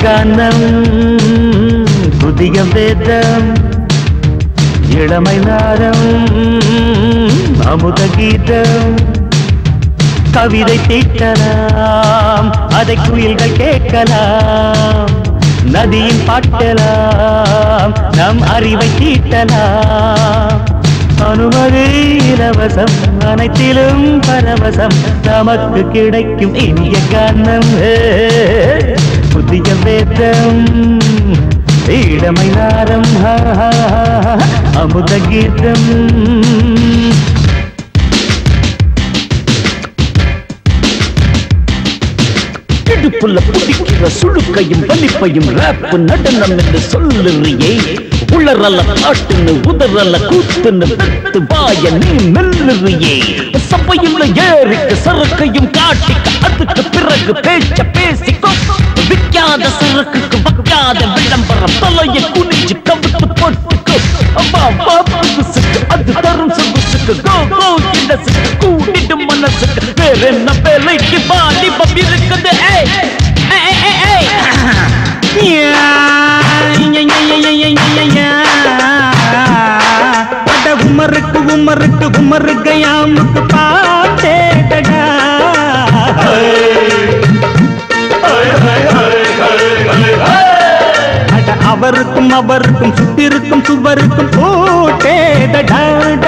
கானம் புதிய வேதம் இளமை நாரம் அமுத கீதம் கவிதை தீட்டலாம் அதை குயில்கள் கேட்கலாம் நதியின் பாட்டலாம் நம் அறிவை தீட்டலாம் அனுமதி இலவசம் அனைத்திலும் பரவசம் நமக்கு கிடைக்கும் இனிய காரணம் புதிய வேதம் இளமை நாரம் ஹா, ஹா, ஹா, அமுத கீதம் இடுப்புல பிடிக்கிற சுழுக்கையும் வலிப்பையும் ரேப் நடனம் என்று சொல்லுறியே உளறல பாட்டுன்னு உதறல கூத்துன்னு வெத்து வாய நீ மெல்லுறியே சபையுள்ள ஏறிக்க சரக்கையும் காட்டிக்க அதுக்கு பிறகு பேச்ச பேசிக்கோ விக்காத சரக்குக்கு வக்காத விளம்பரம் தலைய குனிஞ்சு கவுத்து போட்டுக்கோ அம்மா பாப்புக்கு அது தரும் சொகுசுக்கு கோ கோ இடசுக்கு கூட்டிடும் மனசுக்கு வேற என்ன வேலைக்கு வாலிபம் இருக்குது ஏய் ஏய், ஏய், ஏய், ஏய். யா, யா, யா, யா, யா, யா, யா, யா. அட உமருக்கு உமருக்கு உமரு கயாமுக்கு பாட்டேடா அட அவருக்கும் அவருக்கும் சுத்திருக்கும் சுவருக்கும் போட்டேடா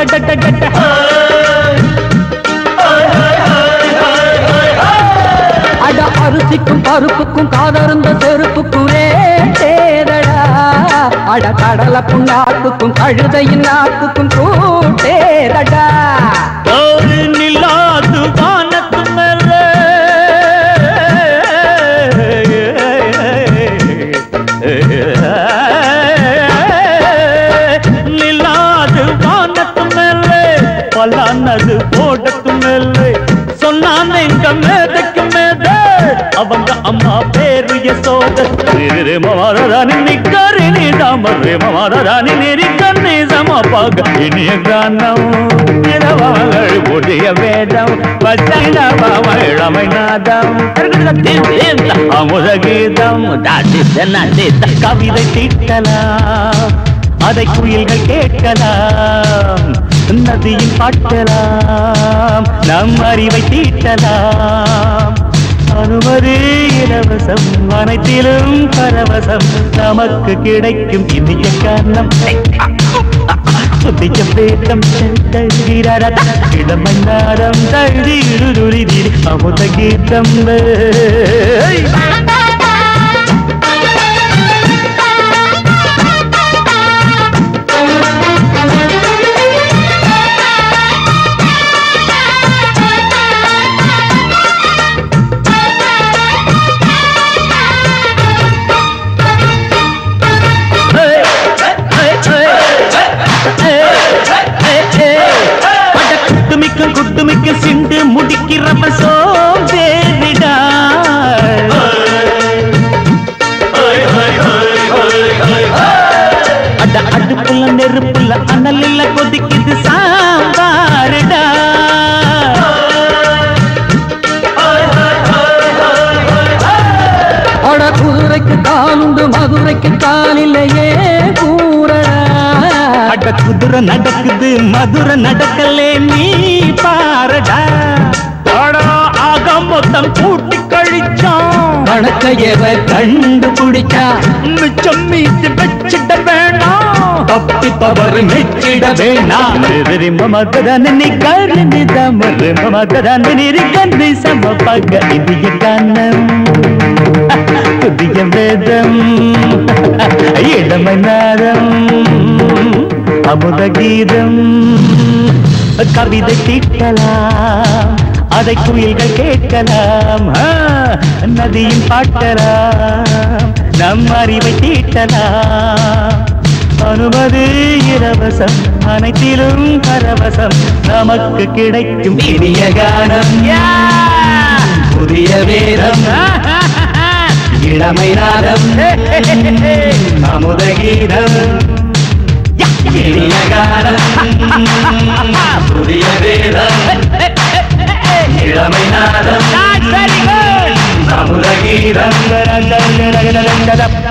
அட அரிசிக்கும் பருப்புக்கும் காதருந்த செருப்புக்கும் ரேடா அட கடலை புண்ணாக்குக்கும் கழுதையின் நாக்குக்கும் கூட்டேதடா ஒரு நிலாது வானத்து மேலே நிலாது வானத்து மேலே பலானது ஓடத்து மேலே சொன்னான் எங்க மேதைக்கு மேதை அவங்க அம்மா பேரு யசோத ரே மமாராணி நிக்கரி நீ தாமரே மமாராணி நெறிக்கண்ணி சமபாக இனிய கானம் இரவங்கள் புதிய வேதம் பச்சை நவமை நாதம் அமுத கீதம் கவிதை தீட்டலாம் அதை குயில்கள் கேட்கலாம் நதியில் பாட்டலாம் நம் அறிவை தீட்டலாம் அனுமதி இலவசம் அனைத்திலும் பரவசம் நமக்கு கிடைக்கும் இனிய காரணம் புதிய பேதம் தழுகிறாரத இளமை நாடம் தழுதி அமுத கீதம் ஏய். அட குட்டுமிக்க குட்டுமிக்க சிண்டு முடிக்கிறப்ப சோம்பேறிடா அட அடுப்புல நெருப்புல அனல் இல்ல கொதிக்குது சாம்பாருடா அட குதிரைக்கு காலுண்டு மதுரைக்கு காலில்லையே கூறடா அட குதிரை நடக்குது மதுரை நடக்கலே நீ பாரடா அடா ஆக மொத்தம் கூட்டி கழிச்சோம் கணக்கையவ கண்டுபிடிச்சா மிச்சம் மீது வச்சிட வேணாம் தப்பி தவறு மெச்சிட வேணாம் மமதன் நீ கருணி தமரு மமதன் நீரி கண்ணி சமபக இந்திய கானம் புதிய வேதம் இளமை நாதம் அமுத கீதம் கவிதை தீட்டலாம் அதை குயில்கள் கேட்கலாம் ஆ, நதியின் பாட்டலாம் நம் அறிவை தீட்டலாம் அனுமதி இலவசம் அனைத்திலும் பரவசம் நமக்கு கிடைக்கும் இனிய கானம் புதிய வேதம் இளமை நாதம் அமுத கீதம் இனிய காலம் புதிய வேதம் இளமை நாதம் That's very good. அமுதகீதம்